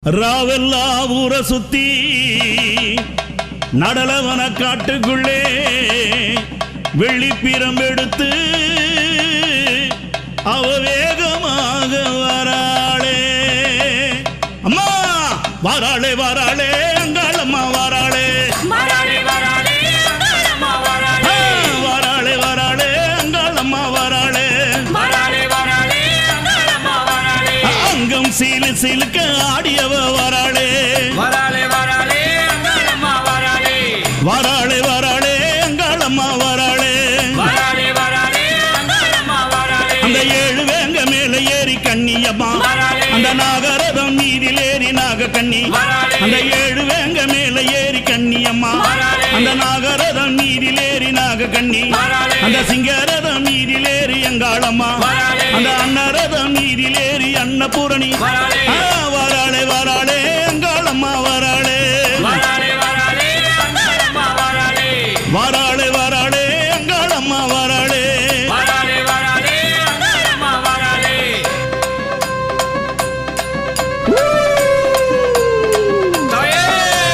ராவெல்லா ஊர சுத்தி நடலவன காட்டுக்குள்ளே வெள்ளிப்பிரம் எடுத்து அவ வேகமாக வராளே அம்மா வராளே வராளே அங்காளம்மா வராளே வராளே வராளே அங்காளம்மா ஆ, வராளே வராளே வராளே அங்காளம்மா வராளே வராளே வராளே அங்காளம்மா வராளே அங்கம் சீலு சீலுக்க ஆடியவ வராளே வராளே வராளே அங்காளம்மா வராளே வராளே வராளே அங்காளம்மா வராளே வராளே வராளே அங்காளம்மா வராளே அந்த ஏழு வேங்க மேல ஏறி கண்ணியம்மா வராளே. அந்த நாகரதம் நீரில் ஏறி நாக கண்ணி வராளே. அந்த ஏழு வேங்க மேல ஏறி கண்ணியம்மா வராளே. அந்த நாகரதம் நீரில் ஏறி நாக கண்ணி வராளே. அந்த சிங்கரதம் நீரில் ஏறி அங்காளம்மா வராளே. அந்த அன்னரதம் நீரில் ஏறி அன்னபூரணி வராளே. ஆ, வராளே வராளே அங்காளம்மா வராளே வராளே வராளே அங்காளம்மா வராளே வராளே வராளே அங்காளம்மா வராளே வராளே வராளே அங்காளம்மா வராளே தாயே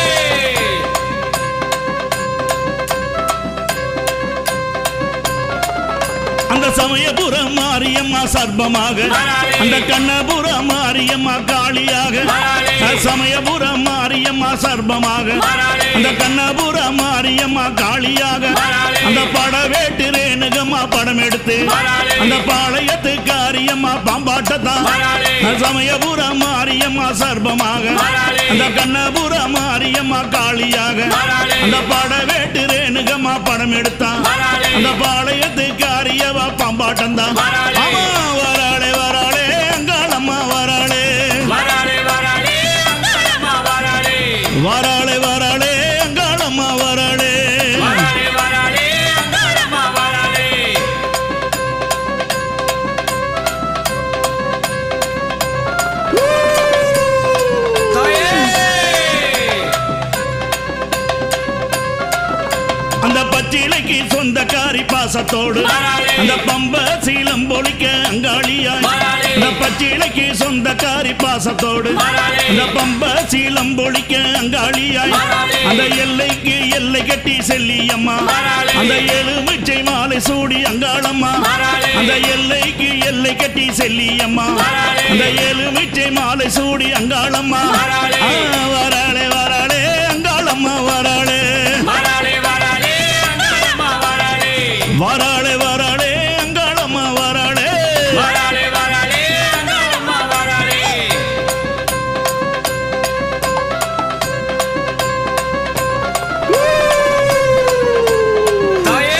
அந்த சமயபுரம் மாரியம்மா சர்ப்பமாக வராளே. அந்த கண்ணபுரம் மாரியம்மா காளியாக வராளே. அந்த சமயபுரம் மாரியம்மா சர்ப்பமாக வராளே. அந்த கண்ணபுரம் மாரியம்மா காளியாக வராளே. அந்த படவேட்டு ரேணுகம்மா படம் எடுத்து வராளே. அந்த பாளையத்து காரியம்மா பாம்பாட்டத்தான் வராளே. அந்த சமயபுரம் மாரியம்மா சர்ப்பமாக வராளே. அந்த கண்ணபுரம் மாரியம்மா காளியாக வராளே. அந்த படவேட்டு ரேணுகம்மா படம் எடுத்தான் வராளே. அந்த பாளையத்து காரியவா பாம்பாட்டம் தான் வராளே. ஆமா வராளே வராளே அங்காளம்மா வராளே வராளே வராளே அங்காளம்மா வராளே வராளே வராளே அங்காளம்மா வராளே வராளே வராளே அங்காளம்மா வராளே தாயே அந்த பச்சிலைக்கு சொந்தக்காரி பாசத்தோடு வராளே. அந்த பம்ப சீலம் பொழிக்க அங்காளியாய் வராளே. அந்த பச்சிலைக்கு சொந்தக்காரி பாசத்தோடு வராளே. அந்த பம்ப சீலம் பொழிக்க அங்காளியாய் வராளே. அந்த எல்லைக்கு எல்லை கட்டி செல்லியம்மா வராளே. அந்த எலுமிச்சை மாலை சூடி அங்காளம்மா வராளே. அந்த எல்லைக்கு எல்லை கட்டி செல்லியம்மா வராளே. அந்த எலுமிச்சை மாலை சூடி அங்காளம்மா வராளே. ஆ, வராளே வராளே அங்காளம்மா வராளே வராளே வராளே அங்காளம்மா வராளே வராளே வராளே அங்காளம்மா வராளே வராளே வராளே அங்காளம்மா வராளே தாயே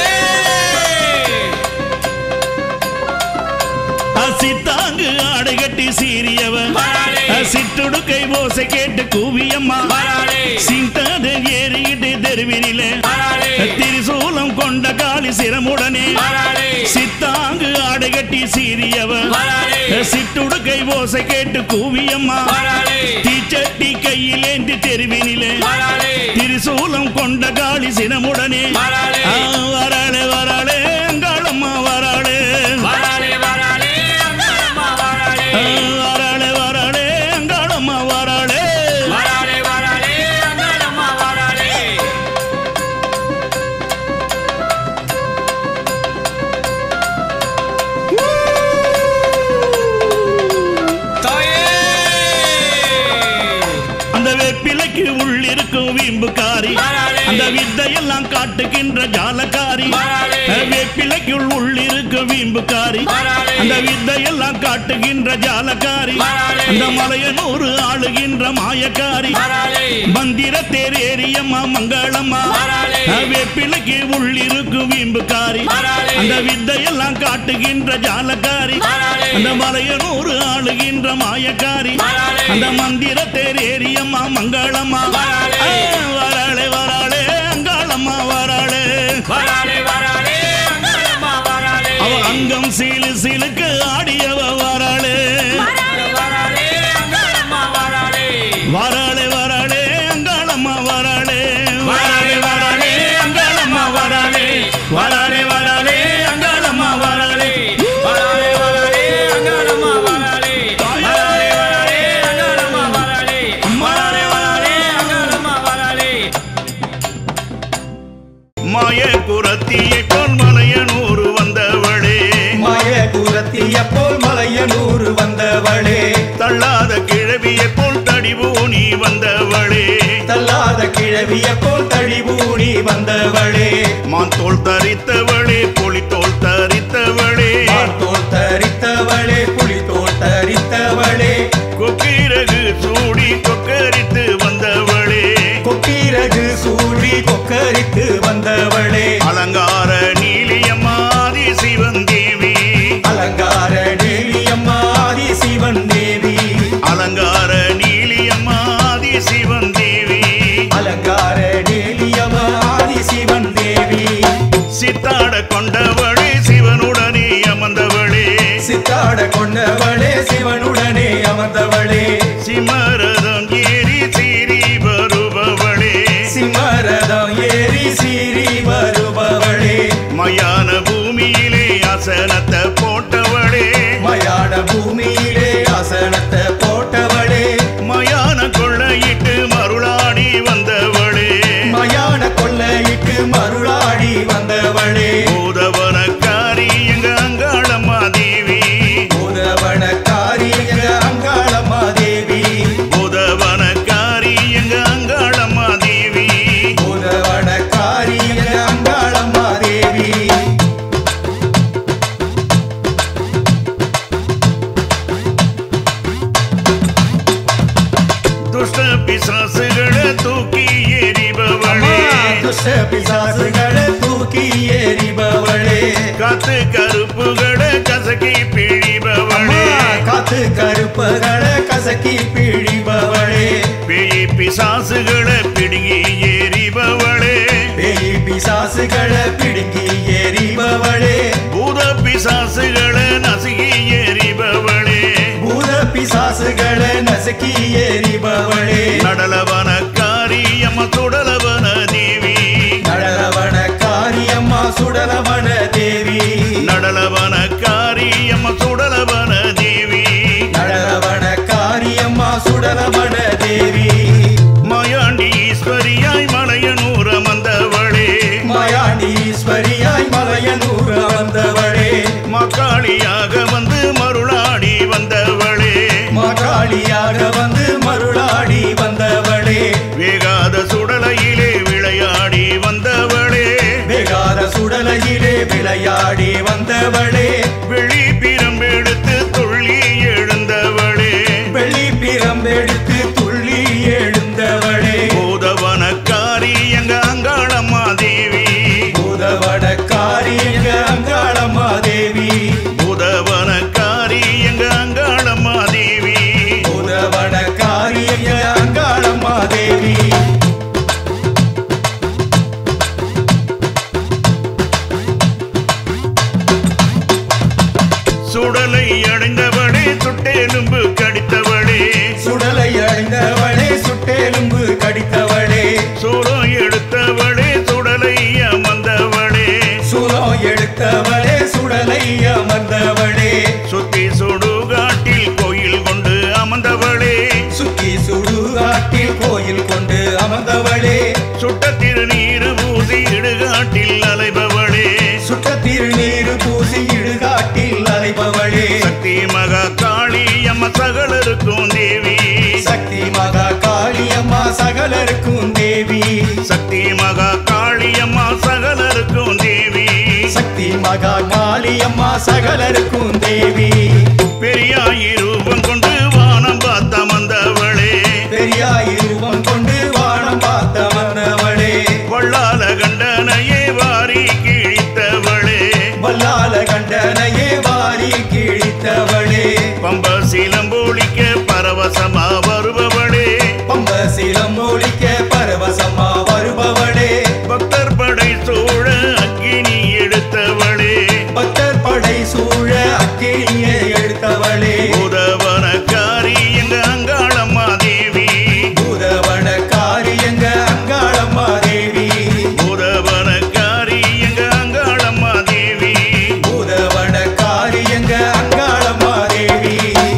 சித்தாங்கு ஆடை கட்டி சீரியவன் வராளே. சிட்டுடுக்கை ஓசை கேட்டு கூவியம்மா வராளே. சிந்தது ஏறிக்கிட்டு தெருவினிலே வராளே. திரிசூலம் கொண்ட காளி சிரமுடனே வராளே. சித்தாங்கு ஆடை கட்டி சீரியவன் வராளே. சிட்டுடுக்கை ஓசை கேட்டு கூவியம்மா வராளே. தீச்சட்டி கையிலேந்தி தெருவினிலே வராளே. திரிசூலம் கொண்ட காளி சினமுடனே வராளே. ஆ, வராளே வராளே அங்காளம்மா வராளே வராளே வராளே அங்காளம்மா வராளே ஆ, வராளே வராளே அங்காளம்மா வராளே வராளே வராளே அங்காளம்மா வராளே தாயே அந்த வேப்பிலைக்கு உள்ளிருக்கும் வீம்புக்காரி வராளே. அந்த வித்தையெல்லாம் காட்டுகின்ற ஜாலக்காரி வராளே. வேப்பிலைக்குள் உள்ளிருக்கும் வீம்புக்காரி வராளே. அந்த வித்தையெல்லாம் காட்டுகின்ற ஜாலக்காரி வராளே. அந்த மலையனூறு ஆளுகின்ற மாயக்காரி வராளே மந்திர தேர் ஏரியம்மா மங்களம்மா வராளே. வேப்பிலைக்கு உள்ளிருக்கும் வீம்புக்காரி வராளே. அந்த வித்தையெல்லாம் காட்டுகின்ற ஜாலக்காரி வராளே. அந்த மலையனூறு ஆளுகின்ற மாயக்காரி வராளே. அந்த மந்திர தேர் ஏரியம்மா மங்களம்மா வராளே. ஆ, வராளே வராளே அங்காளம்மா வராளே வராளே வராளே அங்காளம்மா வராளே அவ அங்கம் சீலு சீலுக்கு ஆடியவ வராளே வராளே வராளே அங்காளம்மா வராளே வராளே வராளே அங்காளம்மா வராளே வராளே வராளே அங்காளம்மா வராளே வராளே வராளே அங்காளம்மா வராளே வராளே வராளே அங்காளம்மா வராளே தாயே. வராளே வராளே அங்காளம்மா வராளே கிழவிய போல் தழிபூடி வந்தவளே மான் தோல் தரித்தவளே புலி தோல் தரித்தவளே தோல் தரித்தவளே புலி தோல் தரித்தவளே கொக்கிரகு சூடி கொக்கரித்து வந்தவளே கொக்கிரகு சூடி கொக்கரித்து வந்தவளே அலங்கார நீலியம்மாதி சிவன் தேவி அலங்கார டேலியம்மாதி சிவன் தேவி அலங்கார நீலியம்மாதி சிவன் தேவி அலங்கார டேலியம்மாதி சிவன் தேவி சித்தாட கொண்டவளே சிவனுடனே அமர்ந்தவளே சித்தாட கொண்டவளே சிவனுடனே அமர்ந்தவளே சிமரதம் ஏறி சீறி வருபவளே சிம்மரதம் ஏறி சீறி வருபவளே மயான பூமியிலே அசனத்தை போட்டவளே மயான பூமியிலே ஆசனத்தை போட்டவளே மயான கொள்ளையிட்டு மருளாடி வந்தவளே மயான கொள்ளையிட்டு மருளாடி வந்தவளே பூதவனக்காரி எங்க அங்காளம்மா தேவி உதவனக்காரி எங்க அங்காளம்மா தேவி பூதவனக்காரி எங்க அங்காளம்மா தேவி உதவனக்காரி எங்க அங்காளம்மா தேவி துஷ்ட பிசாசுகளை தூக்கி எறிபவளே துஷ்ட பிசாசுகளை தூக்கி எறிபவளே காத்து கருப்புகளை கசக்கி பிழிபவளே காத்து கருப்பகளை கசக்கி பிழிபவளே பேய் பிசாசுகளை பிடுங்கி எறிபவளே பேய் பிசாசுகளை பிடுங்கி எறிபவளே பூத பிசாசுகளை நசுகி எறிபவளே பூத பிசாசுகளை நசுக்கி எறிபவளே நடலவனக்காரி அம்ம சுடலவன தேவி நடலவன காரியம்மா சுடலவன தேவி நடலவனக்காரி அம்ம சுடலவன தேவி நடலவன காரியம்மா சுடலவன தேவி மாயாண்டி ஈஸ்வரியாய் மலையனூர் அமர்ந்தவளே மாயாண்டீஸ்வரியாய் மலையனூர் வந்தவளே மக்காளியாக வந்து மருளாடி வந்தவளே மகாளியாக வந்து மருளாடி வந்தவளே வேகாத சுடலையிலே விளையாடி வந்தவளே வேகாத சுடலையிலே விளையாடி வந்தவளே வெளி பிரம்பெடுத்து துள்ளி எழுந்தவளே வெள்ளி பிரம்பெடுத்து துள்ளி எழுந்தவளே பூதவனக்காரி எங்க அங்காளம்மா தேவி பூதவட காரியங்க அங்காளம்மா தேவி பூதவனக்காரி எங்க அங்காளம்மா தேவி பூதவட காரியங்க அங்காளம்மா தேவி சுடலை அடைந்தவளே சுட்டெலும்பு கடித்தவளே சுடலை அடைந்தவளே சுட்டெலும்பு கடித்தவளே சூரம் எடுத்தவளே சுடலை அமர்ந்தவளே சுலம் எடுத்தவளே சுடலை அமர்ந்தவளே சுத்தி சுடுகாட்டில் கோயில் கொண்டு அமர்ந்தவளே சுத்தி சுடுகாட்டில் கோயில் கொண்டு அமர்ந்தவளே சுட்ட திருநீர் பூசி இடுகாட்டில் அலைபவளே சுட்ட திருநீர் பூசி இடுகாட்டில் அலைபவளே சக்தி மகா காளி அம்ம சகலருக்கும் தேவி சக்தி மகா காளியம்மா சகலருக்கும் தேவி சக்தி மகா காளி அம்மா சகலருக்கும் தேவி சக்தி மகா காளியம்மா சகலருக்கும் தேவி பெரியாயி ரூபம் கொண்டு வானம் பார்த்த மந்தவளே பெரியாய் ரூபம் கொண்டு வானம் பார்த்த வந்தவளே கொள்ளால கண்டனையே வாரி கிழித்தவளே வல்லால கண்டனையே வாரி கிழித்தவளே பம்ப சிலம்பொழிக்க பரவசமா வருபவளே பம்ப சிலம் ஒழிக்க பரவசமா வருபவளே பக்தர் படை சூழ அக்கினி எடுத்தவளே பக்தர் படை சூழ அக்கினியை எடுத்தவளே உதவனக்காரி எங்க அங்காளம்மா தேவி பூதவன காரியங்க அங்காளம்மா தேவி உதவனக்காரி எங்க அங்காளம்மா தேவி பூதவன காரியங்க அங்காளம்மா தேவி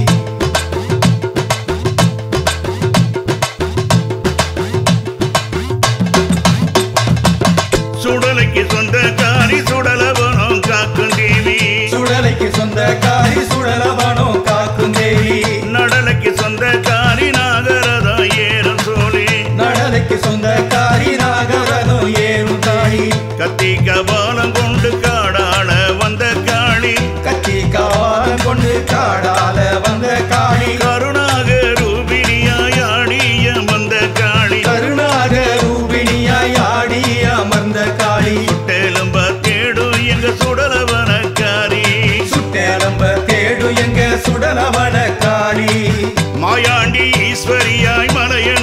சுடலைக்கு சொந்தக்காரி சுடலவனம் காக்கும் தேவி சுடலைக்கு சொந்த காரி சுடலவனோ காக்கும் தேவி நடலைக்கு சொந்தக்காரி நாகரதா ஏறும் சோழி நடலைக்கு சொந்த மலையடி